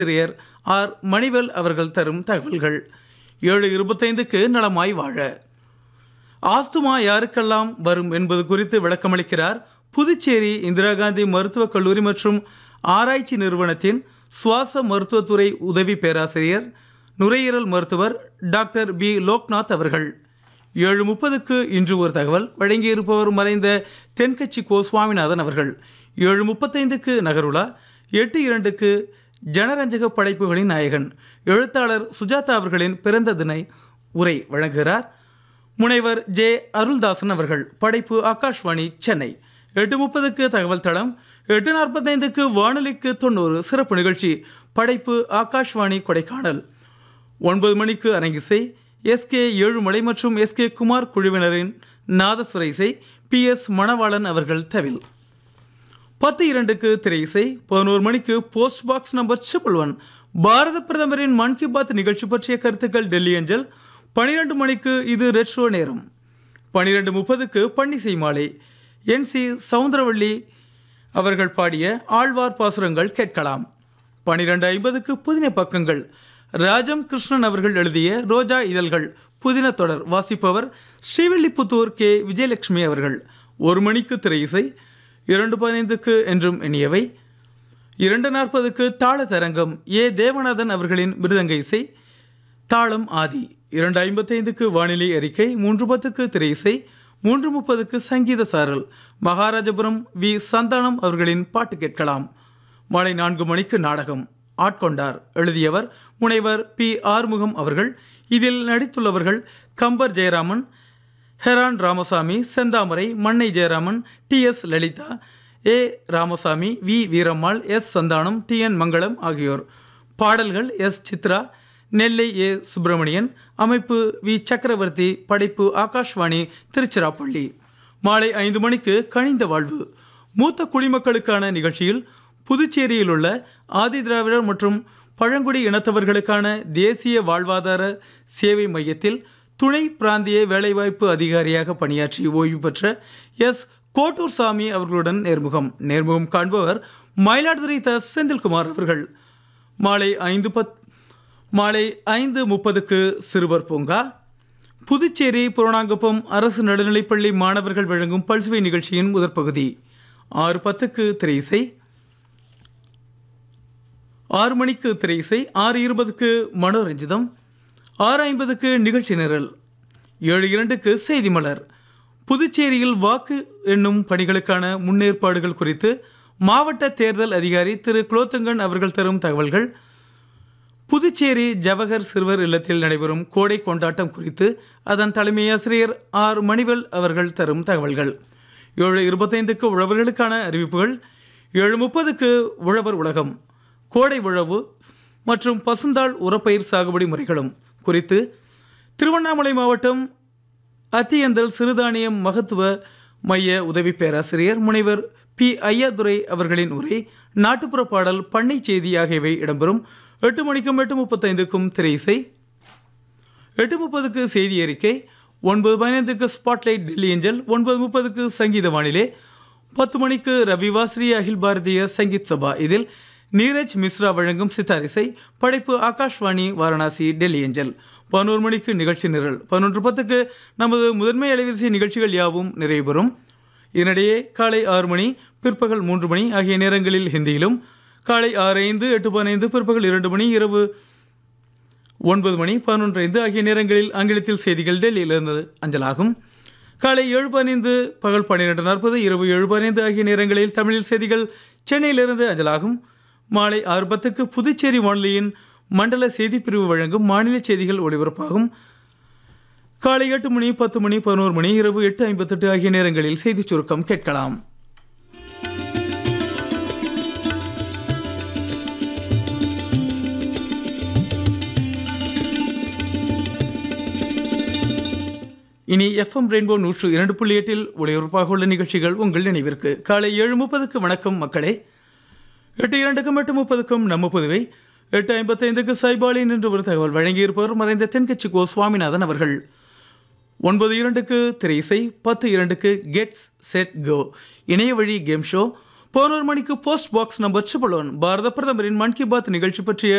ஆசிரியர் ஆர் மணிவேல் அவர்கள் தரும் தகவல்கள் ஏழு இருபத்தைந்துக்கு நலமாய் வாழ ஆஸ்துமா யாருக்கெல்லாம் வரும் என்பது குறித்து விளக்கமளிக்கிறார் புதுச்சேரி இந்திரா காந்தி மருத்துவக் கல்லூரி மற்றும் ஆராய்ச்சி நிறுவனத்தின் சுவாச மருத்துவத்துறை உதவி பேராசிரியர் நுரையீரல் மருத்துவர் டாக்டர் பி லோக்நாத் அவர்கள் ஏழு முப்பதுக்கு இன்று ஒரு தகவல் வழங்கியிருப்பவர் மறைந்த தென்கட்சி கோ சுவாமிநாதன் அவர்கள் ஏழு முப்பத்தைந்துக்கு நகருலா எட்டு இரண்டுக்கு ஜனரஞ்சக படைப்புகளின் நாயகன் எழுத்தாளர் சுஜாதா அவர்களின் பிறந்த தின உரை வழங்குகிறார் முனைவர் ஜே அருள்தாசன் அவர்கள் படைப்பு ஆகாஷ்வாணி சென்னை எட்டு முப்பதுக்கு தகவல் தளம் எட்டு நாற்பத்தைந்துக்கு வானொலிக்கு தொண்ணூறு சிறப்பு நிகழ்ச்சி படைப்பு ஆகாஷ்வாணி கொடைக்கானல் ஒன்பது மணிக்கு அரங்கிசை எஸ்கே ஏழுமலை மற்றும் எஸ்கே குமார் குழுவினரின் நாதஸ்வர இசை பி எஸ் மணவாளன் அவர்கள் தவில் பத்து இரண்டுக்கு திரை இசை பதினோரு மணிக்கு post box number triple one பாரத பிரதமரின் மன் கி பாத் நிகழ்ச்சி பற்றிய கருத்துக்கள் டெல்லி அஞ்சல் பனிரெண்டு மணிக்கு இது ரெட்ரோ நேரம் பனிரெண்டு முப்பதுக்கு பன்னிசை மாலை என் சி சவுந்தரவள்ளி அவர்கள் பாடிய ஆழ்வார் பாசுரங்கள் கேட்கலாம் பனிரெண்டு ஐம்பதுக்கு புதின பக்கங்கள் ராஜம் கிருஷ்ணன் அவர்கள் எழுதிய ரோஜா இதழ்கள் புதின தொடர் வாசிப்பவர் ஸ்ரீவில்லிபுத்தூர் கே விஜயலட்சுமி அவர்கள் ஒரு மணிக்கு திரை இசை இரண்டு பதினைந்துக்கு என்றும் இனியவை இரண்டு நாற்பதுக்கு தாள தரங்கம் ஏ தேவநாதன் அவர்களின் மிருதங்க இசை தாளம் ஆதி இரண்டு ஐம்பத்தைந்துக்கு வானிலை அறிக்கை மூன்று பத்துக்கு திரை இசை மூன்று முப்பதுக்கு சங்கீத சாரல் மகாராஜபுரம் வி சந்தானம் அவர்களின் பாட்டு கேட்கலாம் மாலை நான்கு மணிக்கு நாடகம் ஆட்கொண்டார் எழுதியவர் முனைவர் பி ஆறுமுகம் அவர்கள் இதில் நடித்துள்ளவர்கள் Kambar Jayaraman Heran Ramasamy Senthamarai Mannai Jayaraman T S Lalitha A Ramasamy V Veerammal S Santhanam T N Mangalam ஆகியோர் பாடல்கள் எஸ் சித்ரா நெல்லை ஏ சுப்பிரமணியன் அமைப்பு வி சக்கரவர்த்தி படைப்பு ஆகாஷ்வாணி திருச்சிராப்பள்ளி மாலை ஐந்து மணிக்கு கனிந்த வாழ்வு மூத்த குடிமக்களுக்கான நிகழ்ச்சியில் புதுச்சேரியில் உள்ள ஆதிதிராவிடர் மற்றும் பழங்குடி இனத்தவர்களுக்கான தேசிய வாழ்வாதார சேவை மையத்தில் துணை பிராந்திய வேலைவாய்ப்பு அதிகாரியாக பணியாற்றி ஓய்வு பெற்ற எஸ் கோட்டூர் சாமி அவர்களுடன் நேர்முகம் நேர்முகம் காண்பவர் மயிலாடுதுறை த செந்தில்குமார் அவர்கள் மாலை ஐந்து பத் மாலை ஐந்து முப்பதுக்கு சிறுவர் பூங்கா புதுச்சேரி புறநாங்குப்பம் அரசு நடுநிலைப்பள்ளி மாணவர்கள் வழங்கும் பல்சுவை நிகழ்ச்சியின் முதற் பகுதி ஆறு பத்துக்கு திரை இசை ஆறு மணிக்கு திரை இசை ஆறு இருபதுக்கு மனோரஞ்சிதம் ஆறு ஐம்பதுக்கு நிகழ்ச்சி நிரல் ஏழு இரண்டுக்கு செய்தி மலர் புதுச்சேரியில் வாக்கு எண்ணும் பணிகளுக்கான முன்னேற்பாடுகள் குறித்து மாவட்ட தேர்தல் அதிகாரி திரு குலோத்துங்கன் அவர்கள் தரும் தகவல்கள் புதுச்சேரி ஜவஹர் சிறுவர் இல்லத்தில் நடைபெறும் கோடை கொண்டாட்டம் குறித்து அதன் தலைமை ஆசிரியர் ஆர் மணிவல் அவர்கள் தரும் தகவல்கள் ஏழு இருபத்தைந்துக்கு உழவர்களுக்கான அறிவிப்புகள் ஏழு முப்பதுக்கு உழவர் உலகம் கோடை உழவு மற்றும் பசுந்தாள் உரப்பயிர் சாகுபடி முறைகளும் குறித்து திருவண்ணாமலை மாவட்டம் அத்தியந்தல் சிறுதானியம் மகத்துவ மைய உதவி பேராசிரியர் முனைவர் பி ஐயாதுரை அவர்களின் உரை நாட்டுப்புற பாடல் பண்ணை செய்தி ஆகியவை இடம்பெறும் எட்டு மணிக்கும் எட்டு முப்பத்தைந்துக்கும் திரை இசை எட்டு முப்பதுக்கு செய்தி அறிக்கை ஒன்பது பதினைந்துக்கு ஸ்பாட்லைட் டெல்லி ஏஞ்சல் ஒன்பது முப்பதுக்கு சங்கீத வானிலை பத்து மணிக்கு ரவிவாஸ்ரீ அகில் பாரதிய சங்கீத் சபா இதில் நீரஜ் மிஸ்ரா வழங்கும் சித்தார் இசை படைப்பு ஆகாஷ்வாணி வாரணாசி டெல்லி ஏஞ்சல் பதினோரு மணிக்கு நிகழ்ச்சி நிரல் பதினொன்று பத்துக்கு நமது முதன்மை அலைவரிசை நிகழ்ச்சிகள் யாவும் நிறைவு பெறும் இதனிடையே காலை ஆறு மணி பிற்பகல் மூன்று மணி ஆகிய நேரங்களில் ஹிந்தியிலும் காலை ஆறு ஐந்து எட்டு பதினைந்து பிற்பகல் இரண்டு மணி இரவு ஒன்பது மணி பதினொன்று ஐந்து ஆகிய நேரங்களில் ஆங்கிலத்தில் செய்திகள் டெல்லியிலிருந்து அஞ்சலாகும் காலை ஏழு பதினைந்து பகல் பன்னிரெண்டு நாற்பது இரவு ஏழு பதினைந்து ஆகிய நேரங்களில் தமிழில் செய்திகள் சென்னையிலிருந்து அஞ்சலாகும் மாலை ஆறு பத்துக்கு புதுச்சேரி வானொலியின் மண்டல செய்திப்பிரிவு வழங்கும் மாநில செய்திகள் ஒளிபரப்பாகும் காலை எட்டு மணி பத்து மணி பதினோரு மணி இரவு எட்டு ஐம்பத்தெட்டு ஆகிய நேரங்களில் செய்திச் சுருக்கம் கேட்கலாம் இனி எஃப்எம் ரெயின்போ நூற்று இரண்டு புள்ளி எட்டில் ஒளிபரப்பாக உள்ள நிகழ்ச்சிகள் உங்கள் நினைவிற்கு காலை ஏழு முப்பதுக்கு வணக்கம் மக்களே எட்டு இரண்டுக்கும் எட்டு முப்பதுக்கும் நம்ம புதுவை எட்டு ஐம்பத்தைந்துக்கு சைபாலின் என்று ஒரு தகவல் வழங்கியிருப்பவர் மறைந்த தென்கட்சி கோ சுவாமிநாதன் அவர்கள் ஒன்பது இரண்டுக்கு திரை இசை பத்து இரண்டுக்கு கெட்ஸ் செட் கோ இணைய வழி கேம் ஷோ பதினோரு மணிக்கு post box number triple one பாரத பிரதமரின் மன் கி பாத் நிகழ்ச்சி பற்றிய